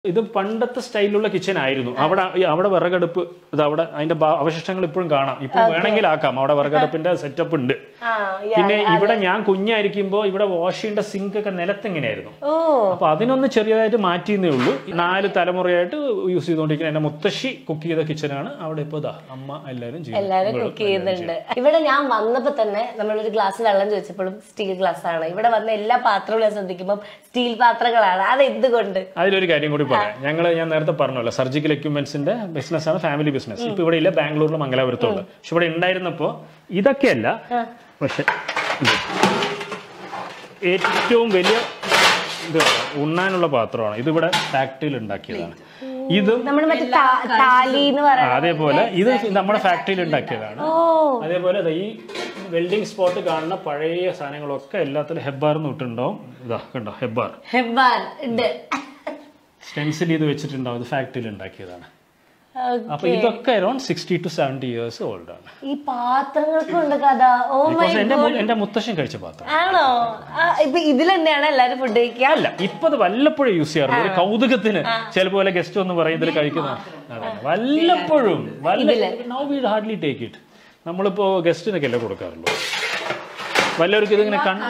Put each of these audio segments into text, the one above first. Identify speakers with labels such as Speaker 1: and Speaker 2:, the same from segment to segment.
Speaker 1: ഇത് പണ്ടത്തെ സ്റ്റൈലിലുള്ള കിച്ചൺ ആയിരുന്നു അവിടെ ഈ അവിടെ വിറകടുപ്പ് ഇത് അവിടെ അതിന്റെ ഭാ- അവശിഷ്ടങ്ങൾ ഇപ്പോഴും കാണാം ഇപ്പോഴും വേണമെങ്കിൽ ആക്കാം അവിടെ വിറകടുപ്പിന്റെ സെറ്റപ്പ് ഉണ്ട്
Speaker 2: ആ യാ-
Speaker 1: പിന്നെ ഇവിടെ ഞാൻ കുഞ്ഞായിരിക്കുമ്പോ ഇവിടെ വാഷ് ചെയ്യേണ്ട സിങ്ക് ഒക്കെ നിലത്തെങ്ങനെയായിരുന്നു
Speaker 2: ഓ
Speaker 1: അപ്പൊ അതിനൊന്ന് ചെറിയതായിട്ട് മാറ്റിയെന്നേ ഉള്ളൂ ഈ നാല് തലമുറയായിട്ട് യൂസ് ചെയ്തുകൊണ്ടിരിക്കുന്ന എന്റെ മുത്തശ്ശി കുക്ക് ചെയ്ത കിച്ചണാണ് അവിടെ ഇപ്പൊ ദാ അമ്മ എല്ലാവരും ചെയ്യുന്നു.
Speaker 2: എല്ലാരും
Speaker 1: ഇവിടെ
Speaker 2: കുക്ക് ചെയ്യുന്നുണ്ട് ഇവിടെ ഞാൻ വന്നപ്പോ തന്നെ നമ്മളൊരു ഗ്ലാസ് വെള്ളം ചോദിച്ചപ്പോഴും സ്റ്റീൽ ഗ്ലാസ് ആണ് ഇവിടെ വന്ന എല്ലാ പാത്രങ്ങളും ഞാൻ ശ്രദ്ധിക്കുമ്പോൾ സ്റ്റീൽ പാത്രങ്ങളാണ് അത് എന്തുകൊണ്ട്
Speaker 1: അതിലൊരു കാര്യം കൂടി പറയാം ഞങ്ങൾ ഞാൻ നേരത്തെ പറഞ്ഞല്ലോ സർജിക്കൽ എക്യുപ്മെന്റ്സിന്റെ ബിസിനസ് ആണ് ഫാമിലി ബിസിനസ് ഇപ്പൊ ഇവിടെ ഇല്ല ബാംഗ്ലൂരിൽ മംഗലാപുരത്തുള്ളൂ പക്ഷെ ഇവിടെ ഉണ്ടായിരുന്നപ്പോ ഇതൊക്കെയല്ല പക്ഷെ ഇത് ഏറ്റവും വലിയ ഇത് ഉണ്ണാനുള്ള പാത്രമാണ് ഇത് ഇവിടെ ഫാക്ടറിയിൽ ഉണ്ടാക്കിയതാണ് ഇതും
Speaker 2: നമ്മൾ മറ്റേ താ- താലി എന്ന്
Speaker 1: ആ,
Speaker 2: പറയുന്നത്
Speaker 1: അതേപോലെ ഇത് നമ്മുടെ ഫാക്ടറിയിൽ ഉണ്ടാക്കിയതാണ്
Speaker 2: ഓ
Speaker 1: അതേപോലെ ദാ ഈ വെൽഡിംഗ് സ്പോട്ട് കാണുന്ന പഴയ സാധനങ്ങളൊക്കെ എല്ലാത്തിലും ഹെബ്ബാർന്ന് ഇട്ടുണ്ടാവും ഇതാ കണ്ടോ ഹെബ്ബാർ
Speaker 2: ഹെബാൻ ഉണ്ട്
Speaker 1: സ്റ്റെൻസിൽ ചെയ്ത് വെച്ചിട്ടുണ്ടാവും ഇത് ഫാക്ടറിയിൽ ഉണ്ടാക്കിയതാണ്
Speaker 2: Okay.
Speaker 1: അപ്പൊ ഇതൊക്കെ around sixty to seventy years old ആണ്
Speaker 2: ഈ പാത്രങ്ങൾക്കും ഉണ്ട് കഥ ഓ മൈ
Speaker 1: ബിക്കോസ് എന്റെ മു- എന്റെ മുത്തശ്ശൻ കഴിച്ച പാത്രം
Speaker 2: ആണോ ആ, ഇപ്പൊ ഇതിൽ തന്നെയാണ് എല്ലാരും ഫുഡ് കഴിക്കുക
Speaker 1: അല്ല ഇപ്പൊ അത് വല്ലപ്പോഴും യൂസ് ചെയ്യാറുള്ളൂ ഒരു കൗതുകത്തിന് ചിലപ്പോ വല്ല ഗസ്റ്റ് ഒന്ന് പറയും ഇതിൽ കഴിക്കുന്ന അതാണ്. വല്ലപ്പോഴും now we hardly take it നമ്മളിപ്പോ ഗസ്റ്റിനൊക്കെ അല്ലേ കൊടുക്കാറുള്ളൂ വല്ലവർക്കും ഇതിങ്ങനെ കൺ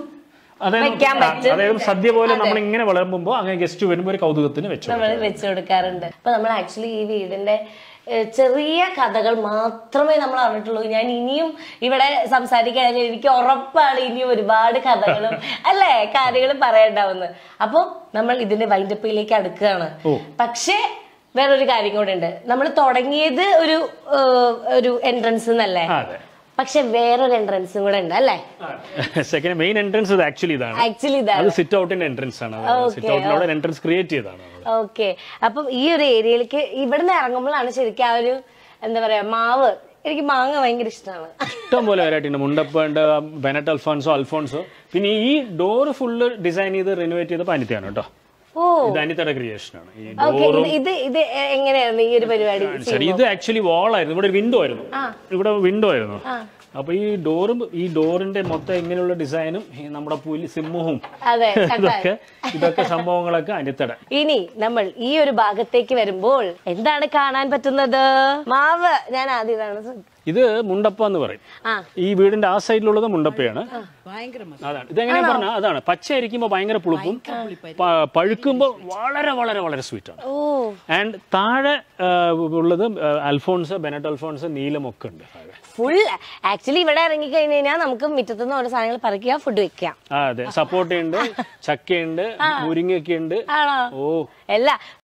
Speaker 1: അതായത്
Speaker 2: വെക്കാൻ
Speaker 1: ആ, അതായത് സദ്യ പോലെ നമ്മൾ ഇങ്ങനെ വളരുമ്പോ അങ്ങനെ ഗസ്റ്റ് വരുമ്പോ ഒരു കൗതുകത്തിന് വെച്ചു
Speaker 2: നമ്മൾ വെച്ചു കൊടുക്കാറുണ്ട് അപ്പൊ നമ്മൾ ആക്ച്വലി ഈ വീടിന്റെ ഏഹ്, ചെറിയ കഥകൾ മാത്രമേ നമ്മൾ അറിഞ്ഞിട്ടുള്ളൂ ഞാൻ ഇനിയും ഇവിടെ സംസാരിക്കുകയാണെങ്കിൽ എനിക്ക് ഉറപ്പാണ് ഇനിയും ഒരുപാട് കഥകളും അല്ലേ കാര്യങ്ങളും പറയണ്ടാവുന്നത് അപ്പൊ നമ്മൾ ഇതിന്റെ വൈൻഡപ്പിലേക്ക് അടുക്കുകയാണ് പക്ഷേ വേറൊരു കാര്യം കൂടെ ഉണ്ട് നമ്മൾ തുടങ്ങിയത് ഒരു ഏഹ്, ഒരു എൻട്രൻസ് എന്നല്ലേ
Speaker 1: ആ, അതെ
Speaker 2: പക്ഷെ വേറൊരു എൻട്രൻസും കൂടെ ഉണ്ട് അല്ലേ
Speaker 1: സെക്കൻഡ് മെയിൻ എൻട്രൻസ് ഇത് ആക്ച്വലി ഇതാണ്
Speaker 2: ആക്ച്വലി ഇതാണ്
Speaker 1: അത് സിറ്റ് ഔട്ടിന്റെ എൻട്രൻസ് ആണ് സിറ്റ് ഔട്ടിലൂടെ എൻട്രൻസ് ക്രിയേറ്റ് ചെയ്തതാണ് നമ്മള്.
Speaker 2: ഓക്കെ അപ്പം ഈ ഒരു ഏരിയയിലേക്ക് ഇവിടുന്ന് ഇറങ്ങുമ്പോഴാണ് ശരിക്കും ആ ഒരു എന്താ പറയാ മാവ് എനിക്ക് മാങ്ങ ഭയങ്കര ഇഷ്ടമാണ്
Speaker 1: ഇഷ്ടം പോലെ വെറൈറ്റി ഉണ്ട് മുണ്ടപ്പ ഉണ്ട് ബെനറ്റ് അൽഫോൺസോ അൽഫോൺസോ പിന്നെ ഈ ഡോറ് ഫുള്ള് ഡിസൈൻ ചെയ്ത് റിനോവേറ്റ് ചെയ്ത അനിതയാണ് കേട്ടോ
Speaker 2: ഓ
Speaker 1: ഇത് അനിതയുടെ ക്രിയേഷൻ ആണ് ഈ
Speaker 2: ഓക്കെ ഇത് ഇത് എ- എങ്ങനെയായിരുന്നു ഈ ഒരു പരിപാടി
Speaker 1: ശരി ഇത് ആക്ച്വലി വാൾ ആയിരുന്നു ഇവിടെ ഒരു വിൻഡോ ആയിരുന്നു ഇവിടെ വിൻഡോ ആയിരുന്നു അപ്പൊ ഈ ഡോറും ഈ ഡോറിന്റെ മൊത്തം ഇങ്ങനെയുള്ള ഡിസൈനും ഈ നമ്മുടെ പുലി സിംഹവും
Speaker 2: അതെ
Speaker 1: ഇതൊക്കെ ഇതൊക്കെ സംഭവങ്ങളൊക്കെ അനിത്തട
Speaker 2: ഇനി നമ്മൾ ഈ ഒരു ഭാഗത്തേക്ക് വരുമ്പോൾ എന്താണ് കാണാൻ പറ്റുന്നത് മാവ് ഞാൻ ആദ്യം ഇതാണ് ശ്രദ്ധ-
Speaker 1: ഇത് മുണ്ടപ്പ എന്ന് പറയും
Speaker 2: ആ
Speaker 1: ഈ വീടിന്റെ ആ സൈഡിലുള്ളത് മുണ്ടപ്പയാണ് അതാണ് ഇതെങ്ങനെയാ പറഞ്ഞാൽ അതാണ് പച്ച ആയിരിക്കുമ്പോൾ ഭയങ്കര പുളിപ്പും പ- പഴുക്കുമ്പോൾ വളരെ വളരെ വളരെ സ്വീറ്റ് ആണ്
Speaker 2: ഓ
Speaker 1: ആൻഡ് താഴെ ആ, ഉള്ളത് ആ, അൽഫോൺസ് ബെനറ്റ് അൽഫോൺസ് നീലമൊക്കെ ഉണ്ട് താഴെ
Speaker 2: ഫുൾ ആക്ച്വലി ഇവിടെ ഇറങ്ങി കഴിഞ്ഞ് കഴിഞ്ഞാൽ നമുക്ക് മുറ്റത്തുനിന്ന് ഓരോ സാധനങ്ങൾ പറിക്കുക ഫുഡ് വെക്കാം
Speaker 1: ആ അതെ സപ്പോർട്ടയുണ്ട് ചക്കയുണ്ട് മുരിങ്ങയൊക്കെ ഉണ്ട്
Speaker 2: ആണോ
Speaker 1: ഓ
Speaker 2: എല്ലാ